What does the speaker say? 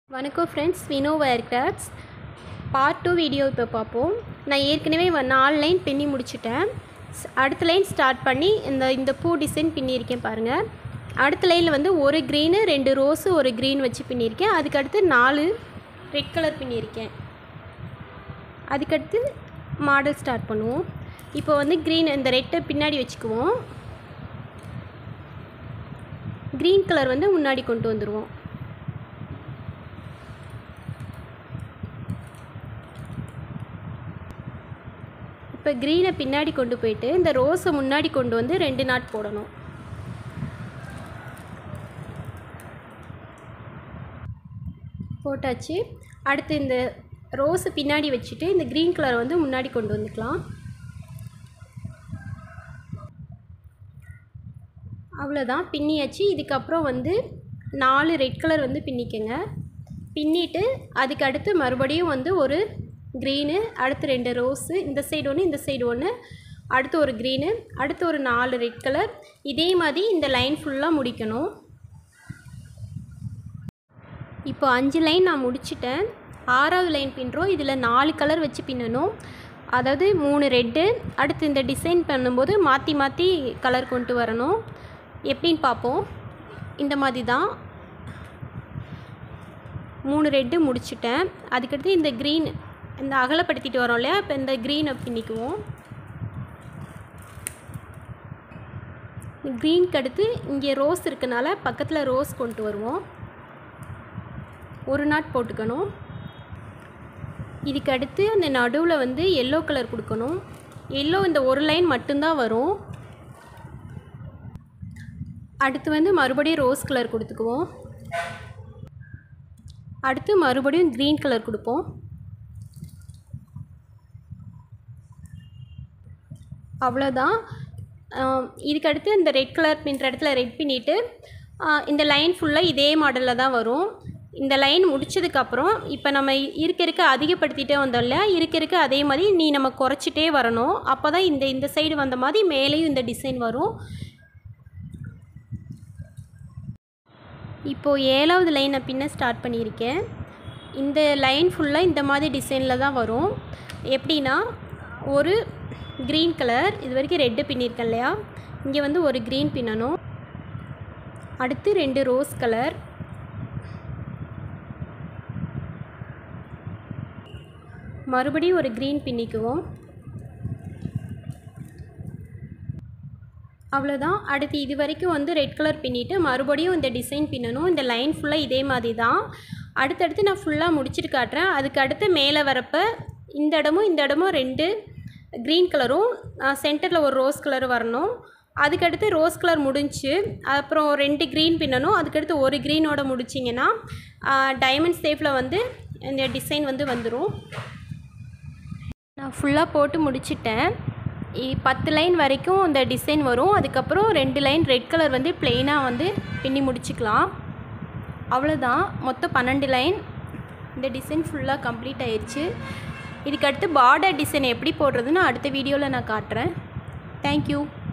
வணக்கம் friends Vino wire crafts part two video இப்போ பார்ப்போம் நான் ஏற்கனவே வ- நாலு லைன் பின்னி முடிச்சிட்டேன் ஸ்- அடுத்த லைன் ஸ்டார்ட் பண்ணி இந்த இந்த பூ டிசைன் பின்னியிருக்கேன் பாருங்கள் அடுத்த லைனில் வந்து ஒரு க்ரீனு ரெண்டு ரோஸு ஒரு க்ரீன் வச்சு பின்னியிருக்கேன் அதுக்கடுத்து நாலு ரெட் கலர் பின்னியிருக்கேன் அதுக்கடுத்து மாடல் ஸ்டார்ட் பண்ணுவோம் இப்போ வந்து க்ரீன் இந்த ரெட்டை பின்னாடி வச்சுக்குவோம் க்ரீன் கலர் வந்து முன்னாடி கொண்டு வந்துடுவோம் இப்போ க்ரீனை பின்னாடி கொண்டு போயிட்டு இந்த ரோஸை முன்னாடி கொண்டு வந்து ரெண்டு நாட் போடணும் போட்டாச்சு அடுத்து இந்த ரோஸை பின்னாடி வச்சுட்டு இந்த க்ரீன் கலரை வந்து முன்னாடி கொண்டு வந்துக்கலாம் அவ்வளோதான் பின்னியாச்சு இதுக்கப்புறம் வந்து நாலு ரெட் கலர் வந்து பின்னிக்கங்க பின்னிட்டு அதுக்கு அடுத்து மறுபடியும் வந்து ஒரு க்ரீனு அடுத்து ரெண்டு ரோஸு இந்த சைடு ஒன்று இந்த சைடு ஒன்று அடுத்து ஒரு க்ரீனு அடுத்து ஒரு நாலு ரெட் கலர் இதே மாதிரி இந்த லைன் ஃபுல்லாக முடிக்கணும் இப்போ அஞ்சு லைன் நான் முடிச்சிட்டேன் ஆறாவது லைன் பின்னுறோம் இதில் நாலு கலர் வச்சு பின்னணும் அதாவது மூணு ரெட்டு அடுத்து இந்த டிசைன் பண்ணும்போது மாற்றி மாற்றி கலர் கொண்டு வரணும் எப்படின்னு பார்ப்போம் இந்த மாதிரி தான் மூணு ரெட்டு முடிச்சிட்டேன் அதுக்கடுத்து இந்த க்ரீன் இந்த அகலப்படுத்திட்டு வரோம் இல்லையா இப்போ இந்த க்ரீனை பின்னிக்குவோம் க்ரீனுக்கு அடுத்து இங்கே ரோஸ் இருக்கனால பக்கத்தில் ரோஸ் கொண்டு வருவோம் ஒரு நாட் போட்டுக்கணும் இதுக்கு அடுத்து அந்த நடுவில் வந்து எல்லோ கலர் கொடுக்கணும் எல்லோ இந்த ஒரு லைன் மட்டும்தான் வரும் அடுத்து வந்து மறுபடியும் ரோஸ் கலர் கொடுத்துக்குவோம் அடுத்து மறுபடியும் க்ரீன் கலர் கொடுப்போம் அவ்வளோதான் ஆம், இதுக்கு அடுத்து இந்த ரெட் கலர் பின்னுற இடத்துல ரெட் பின்னிட்டு ஆ, இந்த லைன் ஃபுல்லாக இதே மாடலில் தான் வரும் இந்த லைன் முடிச்சதுக்கப்புறம் இப்போ நம்ம இ- இருக்க இருக்க அதிகப்படுத்திட்டே வந்தோம்ல இருக்க இருக்க அதே மாதிரி நீ நம்ம குறைச்சிட்டே வரணும் அப்போ தான் இந்த இந்த சைடு வந்த மாதிரி மேலேயும் இந்த டிசைன் வரும் இப்போது ஏழாவது லைனை பின்ன ஸ்டார்ட் பண்ணியிருக்கேன் இந்த லைன் ஃபுல்லாக இந்த மாதிரி டிசைனில் தான் வரும் எப்படின்னா ஒரு க்ரீன் கலர் இது வரைக்கும் ரெட்டு பின்னிருக்கேன் இல்லையா இங்கே வந்து ஒரு க்ரீன் பின்னணும் அடுத்து ரெண்டு ரோஸ் கலர் மறுபடியும் ஒரு க்ரீன் பின்னிக்குவோம் அவ்வளோதான் அடுத்து இது வரைக்கும் வந்து ரெட் கலர் பின்னிட்டு மறுபடியும் இந்த டிசைன் பின்னணும் இந்த லைன் ஃபுல்லாக இதே மாதிரி தான் அடுத்தடுத்து நான் ஃபுல்லாக முடிச்சிட்டு காட்டுறேன் அதுக்கு அடுத்து மேலே வரப்போ இந்த இடமும் இந்த இடமும் ரெண்டு க்ரீன் கலரும் சென்டரில் ஒரு ரோஸ் கலர் வரணும் அதுக்கடுத்து ரோஸ் கலர் முடிஞ்சு அப்புறம் ரெண்டு க்ரீன் பின்னணும் அதுக்கடுத்து ஒரு க்ரீனோட முடிச்சிங்கன்னா டைமண்ட் ஷேப்பில் வந்து இந்த டிசைன் வந்து வந்துடும் நான் ஃபுல்லாக போட்டு முடிச்சிட்டேன் இ- பத்து லைன் வரைக்கும் இந்த டிசைன் வரும் அதுக்கப்புறம் ரெண்டு லைன் ரெட் கலர் வந்து ப்ளெயினாக வந்து பின்னி முடிச்சுக்கலாம் அவ்வளோதான் மொத்தம் பன்னெண்டு லைன் இந்த டிசைன் ஃபுல்லாக கம்ப்ளீட் ஆயிடுச்சு இதுக்கு அடுத்து பார்டர் டிசைன் எப்படி போடுறதுன்னு அடுத்த வீடியோவில் நான் காட்டுறேன் தேங்க்யூ